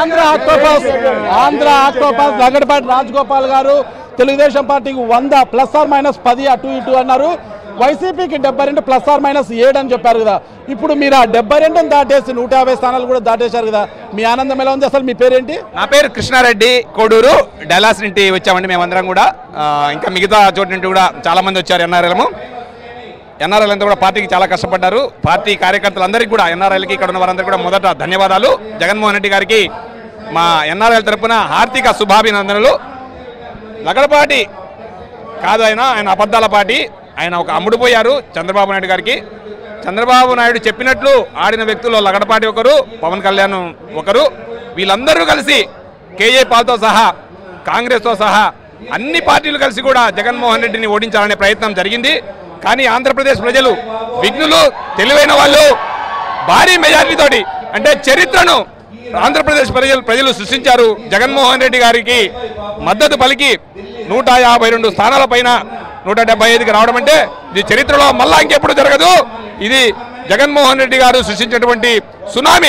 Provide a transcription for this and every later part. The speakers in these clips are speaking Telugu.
ఆంధ్ర ఆక్టోపస్ ఆంధ్ర ఆక్టోపస్ లగడపాటి రాజగోపాల్ గారు తెలుగుదేశం పార్టీకి వంద ప్లస్ ఆర్ మైనస్ పది అటు ఇటు అన్నారు వైసీపీకి డెబ్బై రెండు ప్లస్ ఆర్ మైనస్ ఏడు అని చెప్పారు కదా ఇప్పుడు మీరు ఆ డెబ్బై రెండుని దాటేసి నూట యాభై స్థానాలు కూడా దాటేశారు కదా మీ ఆనందం ఎలా ఉంది అసలు మీ పేరేంటి నా పేరు కృష్ణారెడ్డి కోడూరు డల్లాస్ నుండి వచ్చామండి మేమందరం కూడా ఆ, ఇంకా మిగతా చోటు నుండి కూడా చాలా మంది వచ్చారు ఎన్ఆర్ఎల్ము ఎన్ఆర్ఎల్ అంతా కూడా పార్టీకి చాలా కష్టపడ్డారు పార్టీ కార్యకర్తలందరికీ కూడా ఎన్ఆర్ఎల్కి ఇక్కడ ఉన్న వారందరికీ కూడా మొదట ధన్యవాదాలు జగన్మోహన్ రెడ్డి గారికి మా ఎన్ఆర్ఎల్ తరపున హార్దిక శుభాభినందనలు లగడపాటి కాదు ఆయన ఆయన అబద్ధాల పార్టీ ఆయన ఒక అమ్ముడుపోయారు చంద్రబాబు నాయుడు గారికి చంద్రబాబు నాయుడు చెప్పినట్లు ఆడిన వ్యక్తులు లగడపాటి ఒకరు పవన్ కళ్యాణ్ ఒకరు వీళ్ళందరూ కలిసి కేఏ పాల్తో సహా కాంగ్రెస్తో సహా అన్ని పార్టీలు కలిసి కూడా జగన్మోహన్ రెడ్డిని ఓడించాలనే ప్రయత్నం జరిగింది కానీ ఆంధ్రప్రదేశ్ ప్రజలు విఘ్నులు తెలివైన వాళ్ళు భారీ మెజారిటీతోటి అంటే చరిత్రను ఆంధ్రప్రదేశ్ ప్రజలు ప్రజలు సృష్టించారు జగన్మోహన్ రెడ్డి గారికి మద్దతు పలికి నూట యాభై రెండు స్థానాల పైన నూట డెబ్బై ఐదుకి రావడం అంటే ఇది చరిత్రలో మళ్ళా ఇంకెప్పుడు జరగదు ఇది జగన్మోహన్ రెడ్డి గారు సృష్టించినటువంటి సునామీ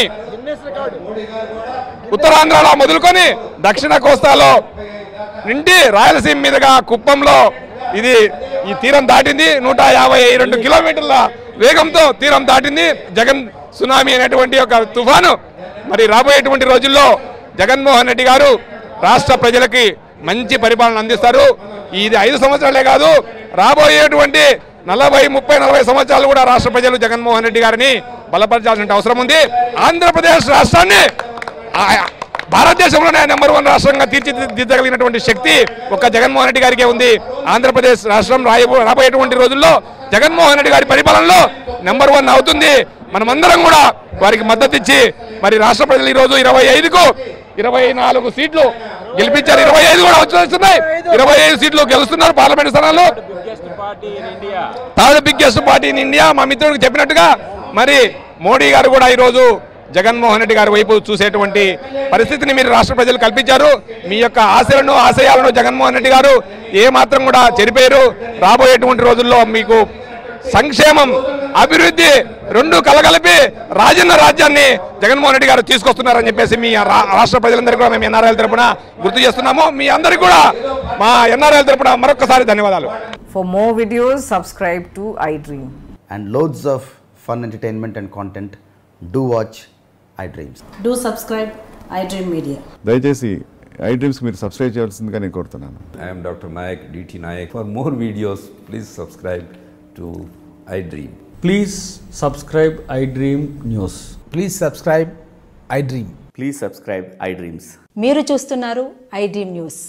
ఉత్తరాంధ్రలో మొదలుకొని దక్షిణ కోస్తాలో నుండి రాయలసీమ మీదుగా కుప్పంలో ఇది ఈ తీరం దాటింది నూట యాభై రెండు కిలోమీటర్ల వేగంతో తీరం దాటింది జగన్ సునామీ అనేటువంటి ఒక తుఫాను మరి రాబోయేటువంటి రోజుల్లో జగన్మోహన్ రెడ్డి గారు రాష్ట్ర ప్రజలకి మంచి పరిపాలన అందిస్తారు ఇది ఐదు సంవత్సరాలే కాదు రాబోయేటువంటి నలభై ముప్పై నలభై సంవత్సరాలు కూడా రాష్ట్ర ప్రజలు జగన్మోహన్ రెడ్డి గారిని బలపరచాల్సిన అవసరం ఉంది ఆంధ్రప్రదేశ్ రాష్ట్రాన్ని ఆ- భారతదేశంలోనే నెంబర్ వన్ రాష్ట్రంగా తీర్చిదిద్దగలిగినటువంటి శక్తి ఒక్క జగన్మోహన్ రెడ్డి గారికే ఉంది ఆంధ్రప్రదేశ్ రాష్ట్రం రాయబో రాబోయేటువంటి రోజుల్లో జగన్మోహన్ రెడ్డి గారి పరిపాలనలో నెంబర్ వన్ అవుతుంది మనమందరం కూడా వారికి మద్దతు ఇచ్చి మరి రాష్ట్ర ప్రజలు ఈ రోజు ఇరవై ఐదుకు ఇరవై నాలుగు సీట్లు గెలిపించారు ఇరవై ఐదు కూడా వచ్చేస్తున్నాయి ఇరవై ఐదు సీట్లు గెలుస్తున్నారు పార్లమెంట్ స్థానాల్లో third biggest party in India మా మిత్రుడికి చెప్పినట్టుగా మరి మోడీ గారు కూడా ఈరోజు జగన్మోహన్ రెడ్డి గారి వైపు చూసేటువంటి పరిస్థితిని మీరు రాష్ట్ర ప్రజలు కల్పించారు మీ యొక్క ఆశలను ఆశయాలను జగన్మోహన్ రెడ్డి గారు ఏ మాత్రం కూడా చెరిపోయారు రాబోయేటువంటి రోజుల్లో మీకు సంక్షేమం అభివృద్ధి రెండు కలగలిపి రాజన్న రాజ్యాన్ని జగన్మోహన్ రెడ్డి గారు తీసుకొస్తున్నారని చెప్పేసి మీ రా- రాష్ట్ర ప్రజలందరికీ కూడా మేము ఎన్ఆర్ఐల తరపున గుర్తు చేస్తున్నాము మీ అందరికీ కూడా మా ఎన్ఆర్ఐల తరపున మరొకసారి ధన్యవాదాలు For more videos, subscribe to iDream. and loads of fun entertainment and content, do watch iDreams. Do subscribe iDream Media. దయచేసి ఐ డ్రీమ్స్ మీరు సబ్స్క్రైబ్ చేయాల్సిందిగా నేను కోరుతున్నాను I am Dr. Nayak, DT Nayak. For more videos, please subscribe to iDream. Please subscribe iDream News. Please subscribe iDream. Please subscribe iDreams. మీరు చూస్తున్నారు iDream న్యూస్